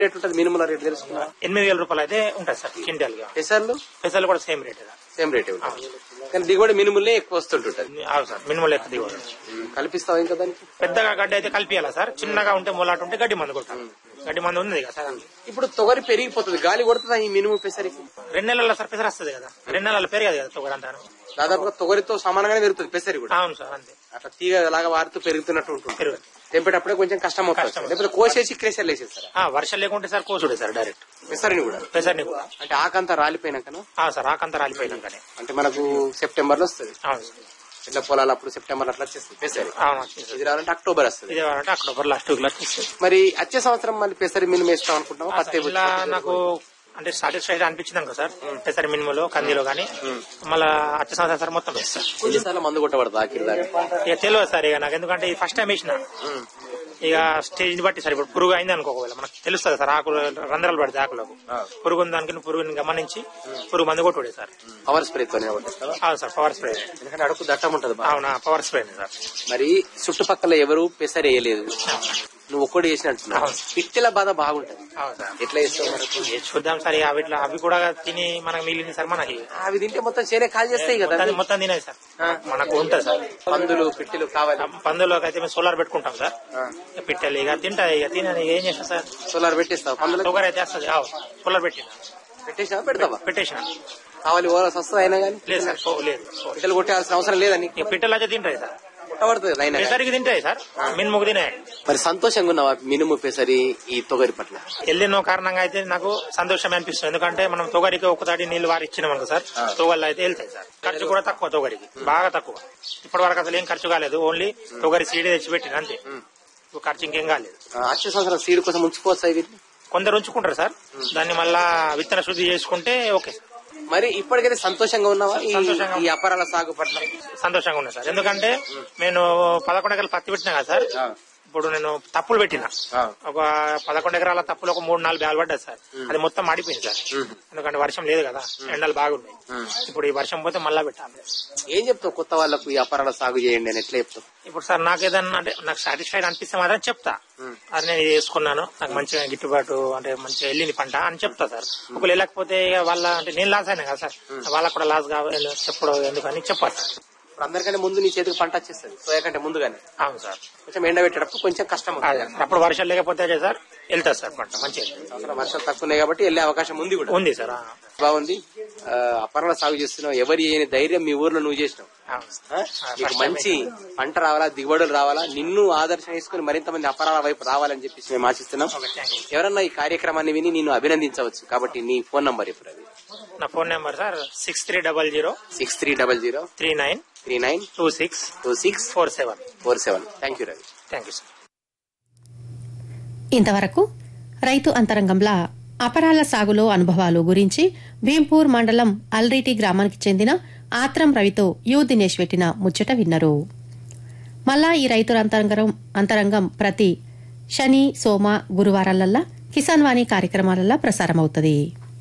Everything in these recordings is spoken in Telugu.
రేట్ ఉంటుంది మినిమం రేట్ తెలుసుకున్నా ఎనిమిది వేల రూపాయలు అయితే ఉంటుంది సార్ క్వింటాల్ గా పెసర్లు పెసలు కూడా సేమ్ రేట్ సేమ్ రేట్ ఉంటుంది కానీ దిగుబడి మినిమల్లే ఎక్కువ వస్తుంటుంటది అవును సార్ మినిమం లెక్క దిగుబడి కల్పిస్తావా ఇంకా దానికి పెద్దగా గడ్డి అయితే కలిపియాలా సార్ చిన్నగా ఉంటే మొలాట ఉంటే గడ్డి మందు కొట్టాలి గడ్డి మందు ఉంది కదా సార్ అందులో. ఇప్పుడు తొగరి పెరిగిపోతుంది గాలి కొడుతుందా ఈ మినిమం పెసరికి రెండు నెలల సార్ పెసర వస్తుంది కదా రెండు నెలల పెరగదు కదా తొగరు అంతా దాదాపుగా తొగరితో సమానంగానే పెరుగుతుంది పెసరి కూడా అవును సార్ అంతే అట్లా తీగ లాగా వారుతూ పెరుగుతున్నట్టు ఉంటుంది పెరుగు తెంపేటప్పుడే కొంచెం కష్టం అవుతుంది కష్టం. లేకపోతే కోసేసి క్రేసర్లు వేసేస్తారా ఆ, వర్షం లేకుంటే సార్ కోసుడే సార్ డైరెక్ట్ పెసరిని కూడా పెసర్ని కూడా అంటే ఆకంతా రాలిపోయినాకనా ఆ, సార్ ఆకంతా రాలిపోయినాకనే అంటే మనకు సెప్టెంబర్ లో వస్తుంది అవును సార్ ఇట్లా పొలాలు అప్పుడు సెప్టెంబర్ అట్లా వచ్చేస్తుంది పెసరి అవును వచ్చింది సార్ ఇది రావాలంటే అక్టోబర్ వస్తుంది ఇది అంటే అక్టోబర్ లాస్ట్ వీక్ లో వచ్చేస్తుంది మరి వచ్చే సంవత్సరం మళ్ళీ పెసరి మినిమం వేస్తాం అనుకుంటాం పత్తి ఇలా నాకు అంటే సాటిస్ఫైడ్ అనిపించింది అనుకో సార్ పెసరి మినిమలో కందిలో కానీ మళ్ళా వచ్చే సంవత్సరం సార్ మొత్తం వేస్తారు ఎన్నిసార్లు మందు కొట్టబడదు ఆఖరి దాకా ఇక తెలియదు సార్ ఇక నాకు ఎందుకంటే ఇది ఫస్ట్ టైం వేసిన ఇక స్టేజ్ బట్టి సార్ ఇప్పుడు పురుగు అయింది అనుకో ఒకవేళ మనకు తెలుస్తుంది సార్ ఆకులు రంధ్రాలు పడితే ఆకులకు పురుగు ఉంది దానికి పురుగుని గమనించి పురుగు మందు కొట్టుడే సార్ పవర్ స్ప్రే తోనే కొట్టేస్తావా? అవును సార్ పవర్ స్ప్రే ఎందుకంటే అడుగు దట్టం ఉంటది బాగా. అవునా పవర్ స్ప్రే సార్ మరి చుట్టుపక్కల ఎవరు పెసరి వేయలేదు నువ్వు ఒక్కటి చేసినట్టున్నావు అవును. పిట్టెల బాధ బాగుంటది అవును సార్ ఎట్లా చేస్తావు మనకు ఏ చూద్దాం సార్ ఇక అవి ఇట్లా అవి కూడా తిని మనకు మిగిలింది సార్ మనకి అవి తింటే మొత్తం చేనే కాల్ చేస్తాయి కదా మొత్తం మొత్తం తినేది సార్ మనకు ఉంటుంది సార్ పందులు పిట్టెలు కావాలి పందులోకి అయితే మేము సోలార్ పెట్టుకుంటాం సార్ ఇక పిట్టలు ఇక తింటాయి ఇక తినని ఏం చేస్తాం సార్ సోలార్ పెట్టేస్తావు పందులు షుగర్ అయితే వస్తుంది ఆవు సోలార్ పెట్టిన పెట్టేసినా పెడతావా పెట్టేసిన కావాలి ఓరస్ వస్తుంది అయినా కానీ లేదు సార్ పో- లేదు పో. పిట్టలు కొట్టాల్సిన అవసరం లేదని ఇక పిట్టలు అయితే తింటాయి సార్ కొట్టబడుతుంది కదా అయినా కానీ. పెసరికి తింటాయి సార్ మినుముకు తినాయి మరి సంతోషంగా ఉన్నావా మినుము పెసరి ఈ తొగరి పట్ల వెళ్ళిన కారణంగా అయితే నాకు సంతోషం అనిపిస్తుంది ఎందుకంటే మనం తొగరికి ఒక తాడి నీళ్లు వారి ఇచ్చినాం అనుకో సార్ తొగళ్ళు అయితే వెళ్తాయి సార్ ఖర్చు కూడా తక్కువ తొగరికి బాగా తక్కువ ఇప్పటి వరకు అసలు ఏం ఖర్చు కాలేదు ఓన్లీ తొగరి సీడీ తెచ్చిపెట్టిన అంతే ఇప్పుడు ఖర్చు ఇంకేం కాలేదు ఆ, వచ్చే సంవత్సరం సీడ్ కోసం ఉంచుకోవచ్చా వీటిని కొందరు ఉంచుకుంటారు సార్ దాన్ని మళ్ళా విత్తన శుద్ధి చేసుకుంటే ఓకే సార్ మరి ఇప్పటికైతే సంతోషంగా ఉన్నావా ఈ- సంతోషంగా ఈ అపరాల సాగు పట్ల సంతోషంగా ఉన్నా సార్ ఎందుకంటే నేను పదకొండు ఎకరాలు పత్తి పెట్టినా కదా సార్ ఇప్పుడు నేను తప్పులు పెట్టిన ఒక పదకొండు ఎకరాల తప్పులు ఒక మూడు నాలుగు బ్యాలు పడ్డది సార్ అది మొత్తం మాడిపోయింది సార్ ఎందుకంటే వర్షం లేదు కదా ఎండలు బాగున్నాయి ఇప్పుడు ఈ వర్షం పోతే మళ్ళా పెట్టాలి ఏం చెప్తావు కొత్త వాళ్ళకు ఈ అపరాల సాగు చేయండి అని ఎట్లా చెప్తావు ఇప్పుడు సార్ నాకు ఏదన్నా అంటే నాకు సాటిస్ఫైడ్ అనిపిస్తే మాత్రం చెప్తా అది నేను ఇది వేసుకున్నాను నాకు మంచిగా గిట్టుబాటు అంటే మంచిగా వెళ్ళింది పంట అని చెప్తా సార్ ఒకవేళ వెళ్ళకపోతే ఇక వాళ్ళ అంటే నేను లాస్ అయినా కదా సార్ వాళ్ళకు కూడా లాస్ కావాలి చెప్పడం ఎందుకని చెప్పాలి సార్ ఇప్పుడు అందరికంటే ముందు నీ చేతికి పంట వచ్చేస్తుంది సోయా కంటే ముందుగానే అవును సార్ కొంచెం ఎండ పెట్టేటప్పుడు కొంచెం కష్టం అదే అవుతుంది అప్పుడు వర్షాలు లేకపోతే అదే సార్ వెళ్తా సార్ పంట మంచిగా వెళ్తుంది. సంవత్సరం వర్షాలు తక్కువ ఉన్నాయి కాబట్టి వెళ్ళే అవకాశం ఉంది కూడా ఉంది సార్ ఆ, బాగుంది ఆ, అపరాల సాగు చేస్తున్నావు ఎవరి చేయని ధైర్యం మీ ఊర్లో నువ్వు చేసినావు అవును ఆ? సార్. నీకు మంచి పంట రావాలా దిగుబడులు రావాలా నిన్ను ఆదర్శం చేసుకుని మరింత మంది అపరాల వైపు రావాలని చెప్పేసి మేము ఆశిస్తున్నాం ఓకే, థాంక్ యూ. ఎవరన్నా ఈ కార్యక్రమాన్ని విని నిన్ను అభినందించవచ్చు కాబట్టి నీ ఫోన్ నంబర్ ఇప్పుడు అది నా phone number sir six three double zero six three double zero three nine three nine two six two six four seven four seven thank you Ravi thank you sir ఇంతవరకు రైతు అంతరంగంలా అపరాల సాగులో అనుభవాలు గురించి భీంపూర్ మండలం అల్రీటి గ్రామానికి చెందిన ఆత్రం రవితో యు దినేష్ పెట్టిన ముచ్చట విన్నరు మళ్ళా ఈ రైతుల అంతరంగం అంతరంగం ప్రతి శని సోమ గురువారాలల్లా కిసాన్ వాణి కార్యక్రమాలల్లా ప్రసారమవుతుంది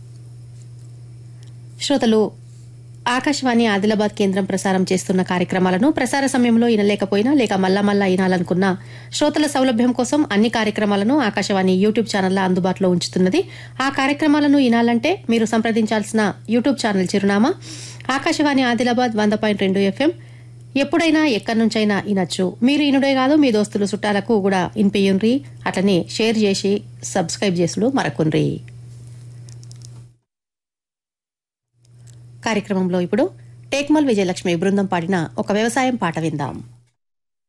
శ్రోతలు ఆకాశవాణి ఆదిలాబాద్ కేంద్రం ప్రసారం చేస్తున్న కార్యక్రమాలను ప్రసార సమయంలో వినలేకపోయినా లేక మళ్ళా మళ్ళా వినాలనుకున్న శ్రోతల సౌలభ్యం కోసం అన్ని కార్యక్రమాలను ఆకాశవాణి యూట్యూబ్ ఛానల్లో అందుబాటులో ఉంచుతున్నది ఆ కార్యక్రమాలను వినాలంటే మీరు సంప్రదించాల్సిన యూట్యూబ్ ఛానల్ చిరునామా ఆకాశవాణి ఆదిలాబాద్ వంద పాయింట్ రెండు ఎఫ్ఎం ఎప్పుడైనా ఎక్కడి నుంచైనా వినొచ్చు మీరు ఇనుడే కాదు మీ దోస్తులు చుట్టాలకు కూడా ఇనిపియుండ్రి అట్లనే షేర్ చేసి సబ్స్క్రైబ్ చేసుడు మరకుండ్రి కార్యక్రమంలో ఇప్పుడు టేక్మల్ విజయలక్ష్మి బృందం పాడిన ఒక వ్యవసాయం పాట విందాం